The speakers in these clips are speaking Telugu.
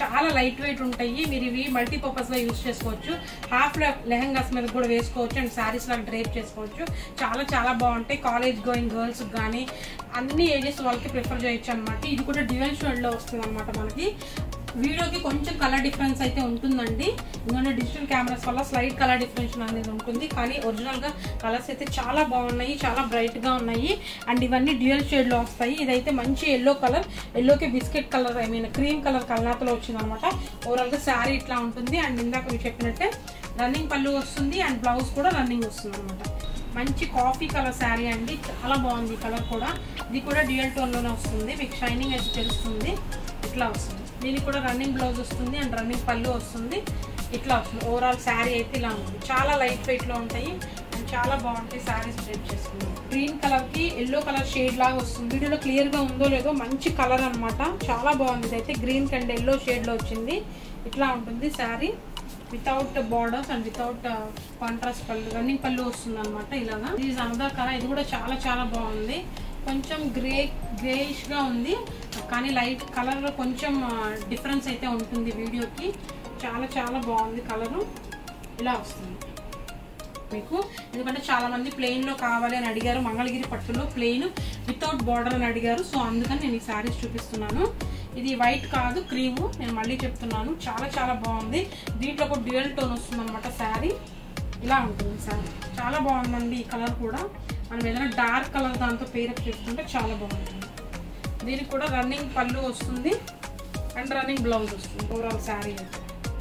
చాలా లైట్ వెయిట్ ఉంటాయి మీరు ఇవి మల్టీపర్పస్గా యూస్ చేసుకోవచ్చు హాఫ్ లెహంగాస్ మీద కూడా వేసుకోవచ్చు అండ్ శారీస్ లాగా డ్రేప్ చేసుకోవచ్చు చాలా చాలా బాగుంటాయి కాలేజ్ గోయింగ్ గర్ల్స్ కానీ అన్ని ఏజెస్ వాళ్ళకి ప్రిఫర్ చేయొచ్చు అనమాట ఇది కూడా డ్యూయల్ షేడ్లో వస్తుంది అనమాట మనకి వీడియోకి కొంచెం కలర్ డిఫరెన్స్ అయితే ఉంటుందండి ఎందుకంటే డిజిటల్ కెమెరాస్ వల్ల స్లైట్ కలర్ డిఫరెన్స్ అనేది ఉంటుంది కానీ ఒరిజినల్గా కలర్స్ అయితే చాలా బాగున్నాయి చాలా బ్రైట్గా ఉన్నాయి అండ్ ఇవన్నీ డ్యూయల్ షేడ్లో వస్తాయి ఇదైతే మంచి ఎల్లో కలర్ ఎల్లోకి biscuit colour I mean cream colour కల్నాతలో వచ్చింది అనమాట ఓవరాల్గా శారీ ఇట్లా ఉంటుంది అండ్ ఇందాక మీరు చెప్పినట్టే రన్నింగ్ పళ్ళు వస్తుంది అండ్ బ్లౌజ్ కూడా రన్నింగ్ వస్తుంది అనమాట మంచి కాఫీ కలర్ శారీ అండి చాలా బాగుంది ఈ కలర్ కూడా ఇది కూడా డ్యూయల్ టోన్లోనే వస్తుంది మీకు షైనింగ్ అయితే తెలుస్తుంది ఇట్లా వస్తుంది దీనికి కూడా రన్నింగ్ బ్లౌజ్ వస్తుంది అండ్ రన్నింగ్ పళ్ళు వస్తుంది ఇట్లా వస్తుంది ఓవరాల్ శారీ అయితే ఇలా ఉంది చాలా లైట్ వెయిట్లో ఉంటాయి అండ్ చాలా బాగుంటాయి శారీస్ డ్రెప్ చేసుకుంది గ్రీన్ కలర్కి ఎల్లో కలర్ షేడ్ లాగా వస్తుంది వీడియోలో క్లియర్గా ఉందో లేదో మంచి కలర్ అనమాట చాలా బాగుంది ఇదైతే గ్రీన్ అండ్ ఎల్లో షేడ్లో వచ్చింది ఇట్లా ఉంటుంది sari without borders and without contrast pallu running pallu వస్తుంది అనమాట ఇలాగా ఇది అనదర్ కలర్ ఇది కూడా చాలా చాలా బాగుంది కొంచెం గ్రే గ్రేయిష్ గా ఉంది కానీ లైట్ కలర్ లో కొంచెం డిఫరెన్స్ అయితే ఉంటుంది వీడియోకి చాలా చాలా బాగుంది కలరు ఇలా వస్తుంది మీకు ఎందుకంటే చాలా మంది ప్లెయిన్ లో కావాలి అని అడిగారు మంగళగిరి పట్టులో ప్లెయిన్ వితౌట్ బార్డర్ అని అడిగారు సో అందుకని నేను ఈ శారీస్ చూపిస్తున్నాను ఇది వైట్ కాదు క్రీము నేను మళ్ళీ చెప్తున్నాను చాలా చాలా బాగుంది దీంట్లో ఒక డ్యూయల్ టోన్ వస్తుంది అనమాట శారీ ఇలా ఉంటుంది శారీ చాలా బాగుందండి ఈ కలర్ కూడా మనం ఏదైనా డార్క్ కలర్ దాంతో పేరప్ చేసుకుంటే చాలా బాగుంటుంది దీనికి కూడా రన్నింగ్ పళ్ళు వస్తుంది అండ్ రన్నింగ్ బ్లౌజ్ వస్తుంది ఓవరాల్ శారీ అయితే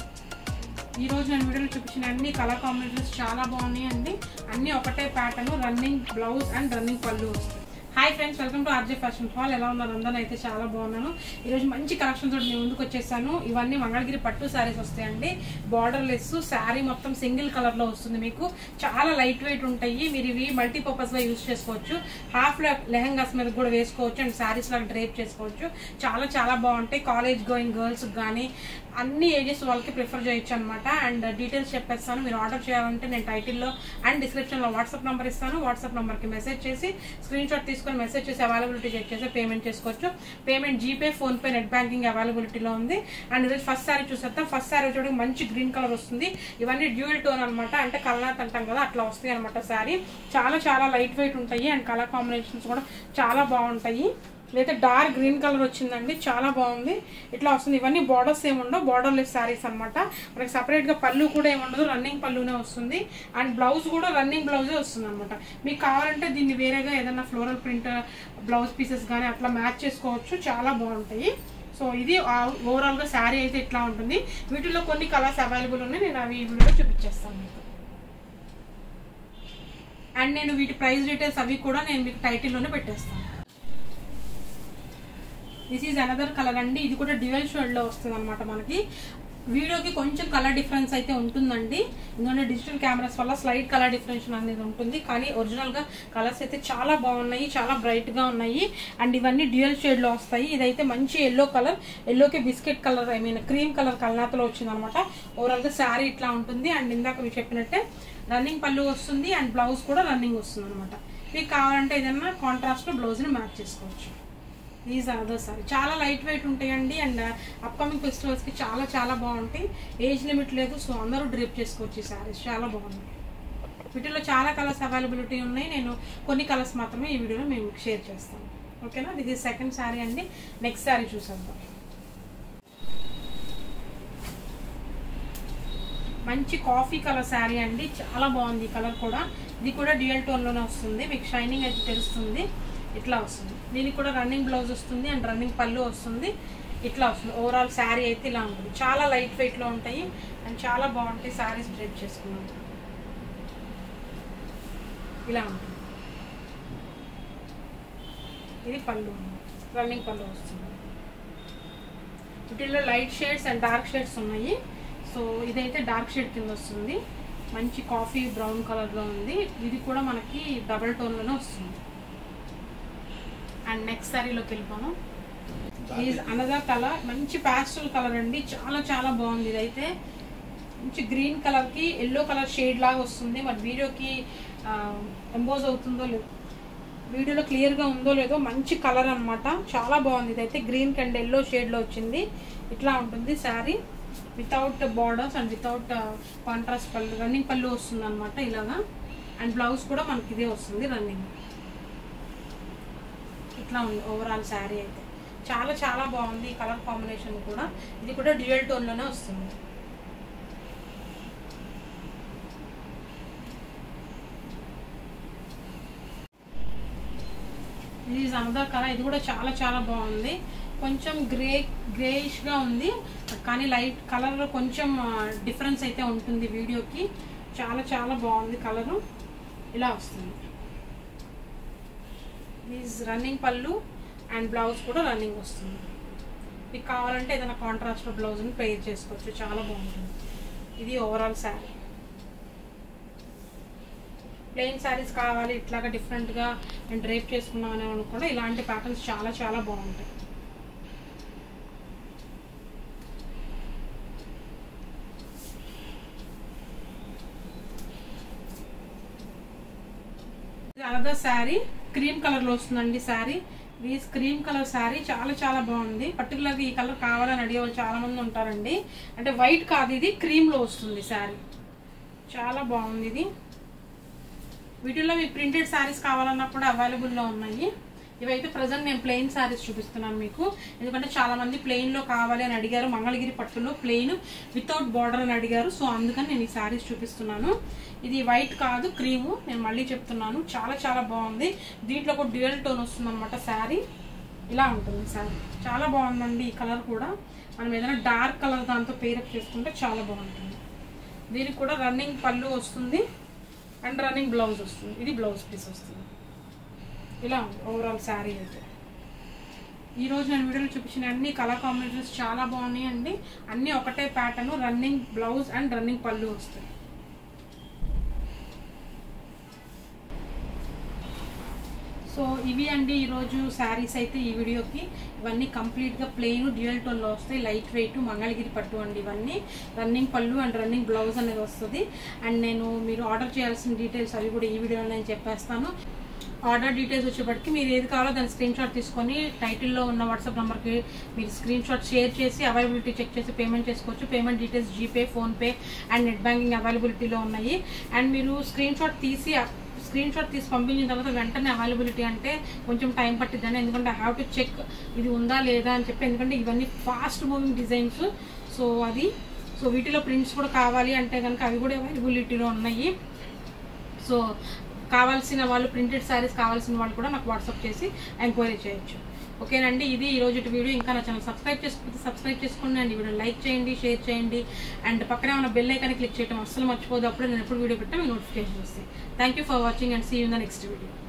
ఈ రోజు నేను వీడియోలో చూపించిన అన్ని కలర్ కాంబినేషన్స్ చాలా బాగున్నాయి అండి అన్ని ఒకటే pattern running blouse and running pallu వస్తుంది hi friends welcome to RJ fashion hall ఎలా ఉన్నారు అందరూ అయితే చాలా బాగున్నాను ఈరోజు మంచి కలెక్షన్ తోటి నేను ముందుకు వచ్చేసాను ఇవన్నీ మంగళగిరి పట్టు శారీస్ వస్తాయండి బార్డర్ లెస్ శారీ మొత్తం సింగిల్ కలర్ లో వస్తుంది మీకు చాలా లైట్ వెయిట్ ఉంటాయి మీరు ఇవి మల్టీపర్పస్ గా యూస్ చేసుకోవచ్చు హాఫ్ లెహంగాస్ మీద కూడా వేసుకోవచ్చు అండ్ శారీస్ లాగా డ్రేప్ చేసుకోవచ్చు చాలా చాలా బాగుంటాయి కాలేజ్ గోయింగ్ గర్ల్స్ కానీ అన్ని ఏజెస్ వాళ్ళకి ప్రిఫర్ చేయొచ్చు అనమాట అండ్ డీటెయిల్స్ చెప్పేస్తాను మీరు ఆర్డర్ చేయాలంటే నేను టైటిల్లో అండ్ డిస్క్రిప్షన్లో వాట్సాప్ నెంబర్ ఇస్తాను వాట్సాప్ నెంబర్కి మెసేజ్ చేసి స్క్రీన్ షాట్ తీసుకొని మెసేజ్ చేసి అవైలబిలిటీ చెక్ చేసి పేమెంట్ చేసుకోవచ్చు payment GPay PhonePe net banking అవైలబిలిటీలో ఉంది అండ్ ఈరోజు ఫస్ట్ సారీ చూసేద్దాం ఫస్ట్ సారీ వచ్చేటికి మంచి గ్రీన్ కలర్ వస్తుంది ఇవన్నీ డ్యూయల్ టోన్ అనమాట అంటే కలనాథ్ అంటాం కదా అట్లా వస్తాయి అనమాట శారీ చాలా చాలా లైట్ వెయిట్ ఉంటాయి అండ్ కలర్ కాంబినేషన్స్ కూడా చాలా బాగుంటాయి ఇదైతే డార్క్ గ్రీన్ కలర్ వచ్చిందండి చాలా బాగుంది ఇట్లా వస్తుంది ఇవన్నీ బార్డర్స్ ఏముండవు బార్డర్ లెస్ శారీస్ అనమాట మనకి సపరేట్ గా పళ్ళు కూడా ఏముండదు రన్నింగ్ పళ్ళునే వస్తుంది అండ్ బ్లౌజ్ కూడా రన్నింగ్ బ్లౌజే వస్తుంది అనమాట మీకు కావాలంటే దీన్ని వేరేగా ఏదైనా ఫ్లోరల్ ప్రింట్ బ్లౌజ్ పీసెస్ కానీ అట్లా మ్యాచ్ చేసుకోవచ్చు చాలా బాగుంటాయి సో ఇది ఓవరాల్ గా శారీ అయితే ఇట్లా ఉంటుంది వీటిలో కొన్ని కలర్స్ అవైలబుల్ ఉన్నాయి నేను అవి ఈ వీడియోలో చూపించేస్తాను మీకు అండ్ నేను వీటి ప్రైస్ డీటెయిల్స్ అవి కూడా నేను మీకు టైటిల్లోనే పెట్టేస్తాను దిస్ ఈజ్ అనదర్ కలర్ అండి ఇది కూడా డ్యూయల్ షేడ్ లో వస్తుంది అనమాట మనకి వీడియోకి కొంచెం కలర్ డిఫరెన్స్ అయితే ఉంటుందండి ఎందుకంటే డిజిటల్ కెమెరాస్ వల్ల స్లైట్ కలర్ డిఫరెన్స్ అనేది ఉంటుంది కానీ ఒరిజినల్ గా కలర్స్ అయితే చాలా బాగున్నాయి చాలా బ్రైట్ గా ఉన్నాయి అండ్ ఇవన్నీ డ్యూయల్ షేడ్ లో వస్తాయి ఇదైతే మంచి ఎల్లో కలర్ ఎల్లోకి biscuit colour I mean cream colour కల్నాతలో వచ్చింది అనమాట ఓవరాల్ గా శారీ ఇట్లా ఉంటుంది అండ్ ఇందాక మీరు చెప్పినట్టే రన్నింగ్ పళ్ళు వస్తుంది అండ్ బ్లౌజ్ కూడా రన్నింగ్ వస్తుంది అనమాట మీకు కావాలంటే ఏదైనా కాంట్రాస్ట్ బ్లౌజ్ ని మ్యాచ్ చేసుకోవచ్చు దీస్ అదర్ సారీ చాలా లైట్ వెయిట్ ఉంటాయండి అండ్ అప్కమింగ్ ఫెస్టివల్స్కి చాలా చాలా బాగుంటాయి ఏజ్ లిమిట్ లేదు సో అందరూ డ్రిప్ చేసుకోవచ్చు ఈ సారీస్ చాలా బాగున్నాయి వీటిలో చాలా కలర్స్ అవైలబిలిటీ ఉన్నాయి నేను కొన్ని కలర్స్ మాత్రమే ఈ వీడియోలో మేము షేర్ చేస్తాను ఓకేనా ఇది సెకండ్ శారీ అండి నెక్స్ట్ శారీ చూసేద్దాం మంచి కాఫీ కలర్ శారీ అండి చాలా బాగుంది ఈ కలర్ కూడా ఇది కూడా డ్యూయల్ టోన్లోనే వస్తుంది మీకు షైనింగ్ అయితే తెలుస్తుంది ఇట్లా వస్తుంది దీనికి కూడా రన్నింగ్ బ్లౌజ్ వస్తుంది అండ్ రన్నింగ్ పళ్ళు వస్తుంది ఇట్లా వస్తుంది ఓవరాల్ శారీ అయితే ఇలా ఉంటుంది చాలా లైట్ వెయిట్లో ఉంటాయి అండ్ చాలా బాగుంటాయి శారీస్ డ్రెప్ చేసుకున్నాం ఇలా ఉంటుంది ఇది పళ్ళు రన్నింగ్ పళ్ళు వస్తుంది వీటిల్లో light shades and dark shades ఉన్నాయి సో ఇదైతే డార్క్ షేడ్ కింద వస్తుంది మంచి కాఫీ బ్రౌన్ కలర్లో ఉంది ఇది కూడా మనకి డబల్ టోన్లోనే వస్తుంది అండ్ నెక్స్ట్ శారీలోకి వెళ్ళిపోను ఈజ్ అనదర్ కలర్ మంచి ప్యాస్టల్ కలర్ అండి చాలా చాలా బాగుంది ఇదైతే మంచి గ్రీన్ కలర్ కి ఎల్లో కలర్ షేడ్ లాగా వస్తుంది మరి వీడియోకి ఎంబోజ్ అవుతుందో లేదో వీడియోలో క్లియర్ గా ఉందో లేదో మంచి కలర్ అన్నమాట చాలా బాగుంది ఇదైతే గ్రీన్ అండ్ ఎల్లో షేడ్ లో వచ్చింది ఇట్లా ఉంటుంది sari without borders and without contrast pallu running pallu వస్తుంది అనమాట ఇలాగా అండ్ బ్లౌజ్ కూడా మనకి ఇదే వస్తుంది రన్నింగ్ ఇట్లా ఉంది ఓవరాల్ శారీ అయితే చాలా చాలా బాగుంది ఈ కలర్ కాంబినేషన్ కూడా ఇది కూడా డ్యూయల్ టోన్లోనే వస్తుంది ఇది అనదర్ కలర్ ఇది కూడా చాలా చాలా బాగుంది కొంచెం గ్రే గ్రేయిష్గా ఉంది కానీ లైట్ కలర్లో కొంచెం డిఫరెన్స్ అయితే ఉంటుంది వీడియోకి చాలా చాలా బాగుంది కలరు ఇలా వస్తుంది is running pallu and blouse కూడా రన్నింగ్ వస్తుంది మీకు కావాలంటే ఏదైనా కాంట్రాస్ట్ బ్లౌజ్ని పెయిర్ చేసుకోవచ్చు చాలా బాగుంటుంది ఇది ఓవరాల్ శారీ ప్లెయిన్ శారీస్ కావాలి ఇట్లాగా డిఫరెంట్గా నేను డ్రేప్ చేసుకున్నాం అని అనుకుంటే ఇలాంటి ప్యాటర్న్స్ చాలా చాలా బాగుంటాయి అనదర్ శారీ క్రీమ్ కలర్లో వస్తుందండి శారీ ఇది క్రీమ్ కలర్ శారీ చాలా చాలా బాగుంది పర్టికులర్గా ఈ కలర్ కావాలని అడిగే వాళ్ళు చాలా మంది ఉంటారండి అంటే వైట్ కాదు ఇది క్రీమ్లో వస్తుంది శారీ చాలా బాగుంది ఇది వీటిల్లో మీ ప్రింటెడ్ శారీస్ కావాలన్నా కూడా అవైలబుల్లో ఉన్నాయి ఇవైతే ప్రజెంట్ నేను ప్లెయిన్ శారీస్ చూపిస్తున్నాను మీకు ఎందుకంటే చాలా మంది ప్లెయిన్లో కావాలి అని అడిగారు మంగళగిరి పట్టులో ప్లెయిన్ వితౌట్ బార్డర్ అని అడిగారు సో అందుకని నేను ఈ శారీస్ చూపిస్తున్నాను ఇది వైట్ కాదు క్రీము నేను మళ్ళీ చెప్తున్నాను చాలా చాలా బాగుంది దీంట్లో ఒక డ్యూయల్ టోన్ వస్తుంది అనమాట శారీ ఇలా ఉంటుంది శారీ చాలా బాగుందండి ఈ కలర్ కూడా మనం ఏదైనా డార్క్ కలర్ దాంతో పేరప్ చేసుకుంటే చాలా బాగుంటుంది దీనికి కూడా రన్నింగ్ పళ్ళు వస్తుంది అండ్ రన్నింగ్ బ్లౌజ్ వస్తుంది ఇది బ్లౌజ్ పీస్ వస్తుంది ఇలా ఉంది ఓవరాల్ శారీ అయితే ఈరోజు నేను వీడియోలో చూపించిన అన్ని కలర్ కాంబినేషన్స్ చాలా బాగున్నాయి అండి అన్నీ ఒకటే pattern running blouse and running pallu వస్తాయి సో ఇవి అండి ఈరోజు శారీస్ అయితే ఈ వీడియోకి ఇవన్నీ కంప్లీట్గా ప్లెయిన్ డ్యూయల్ టోన్లో వస్తాయి లైట్ వెయిట్ మంగళగిరి పట్టు అండి ఇవన్నీ running pallu and running blouse అనేది వస్తుంది అండ్ నేను మీరు ఆర్డర్ చేయాల్సిన డీటెయిల్స్ అవి కూడా ఈ వీడియోలో నేను చెప్పేస్తాను ఆర్డర్ డీటెయిల్స్ వచ్చేప్పటికి మీరు ఏది కావాలో దాని స్క్రీన్ షాట్ తీసుకొని టైటిల్లో ఉన్న వాట్సాప్ నెంబర్కి మీరు స్క్రీన్ షాట్ షేర్ చేసి అవైలబిలిటీ చెక్ చేసి పేమెంట్ చేసుకోవచ్చు payment details GPay PhonePe and net banking అవైలబిలిటీలో ఉన్నాయి అండ్ మీరు స్క్రీన్ షాట్ తీసి స్క్రీన్ షాట్ తీసి పంపించిన తర్వాత వెంటనే అవైలబిలిటీ అంటే కొంచెం టైం పట్టిద్దని ఎందుకంటే ఐ హ్యావ్ టు చెక్ ఇది ఉందా లేదా అని చెప్పి ఎందుకంటే ఇవన్నీ ఫాస్ట్ మూవింగ్ డిజైన్స్ సో అది సో వీటిలో ప్రింట్స్ కూడా కావాలి అంటే కనుక అవి కూడా అవైలబిలిటీలో ఉన్నాయి సో కావాల్సిన వాళ్ళు ప్రింటెడ్ శారీస్ కావాల్సిన వాళ్ళు కూడా నాకు వాట్సాప్ చేసి ఎంక్వైరీ చేయొచ్చు ఓకేనండి ఇది ఈ రోజు వీడియో ఇంకా నా ఛానల్ సబ్స్క్రైబ్ చేసుకోకపోతే సబ్స్క్రైబ్ చేసుకోండి అండ్ ఈ వీడియో లైక్ చేయండి షేర్ చేయండి అండ్ పక్కనే ఉన్న బెల్ ఐకాన్ క్లిక్ చేయడం అస్సలు మర్చిపోదు అప్పుడు నేను ఎప్పుడు వీడియో పెట్టా మీకు నోటిఫికేషన్ వస్తాయి thank you for watching and see in the next video